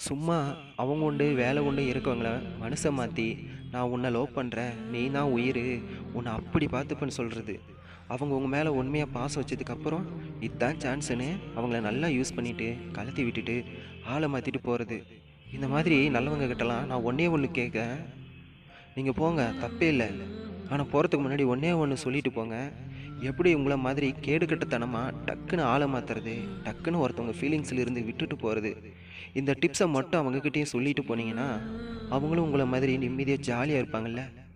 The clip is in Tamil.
சும்மா அவங்க உண்டு வேலை உண்டு இருக்கவங்கள மனுஷன் மாற்றி நான் உன்னை லவ் பண்ணுறேன் நீ தான் உயிர் உன்னை அப்படி பார்த்துப்பேன்னு சொல்கிறது அவங்க உங்கள் மேலே உண்மையாக பாசம் வச்சதுக்கப்புறம் இதுதான் சான்ஸுன்னு அவங்கள நல்லா யூஸ் பண்ணிவிட்டு கலத்தி விட்டுட்டு ஆளை மாற்றிட்டு போகிறது இந்த மாதிரி நல்லவங்க கிட்டலாம் நான் ஒன்றே ஒன்று கேட்கேன் நீங்கள் போங்க தப்பே இல்லை ஆனால் போகிறதுக்கு முன்னாடி ஒன்றே ஒன்று சொல்லிட்டு போங்க எப்படி உங்களை மாதிரி கேடுகட்டத்தனமாக டக்குன்னு ஆளை மாற்றுறது டக்குன்னு ஒருத்தவங்க ஃபீலிங்ஸில் இருந்து விட்டுட்டு போகிறது இந்த டிப்ஸை மட்டும் அவங்கக்கிட்டேயும் சொல்லிட்டு போனீங்கன்னா அவங்களும் உங்களை மாதிரி நிம்மதியாக ஜாலியாக இருப்பாங்கல்ல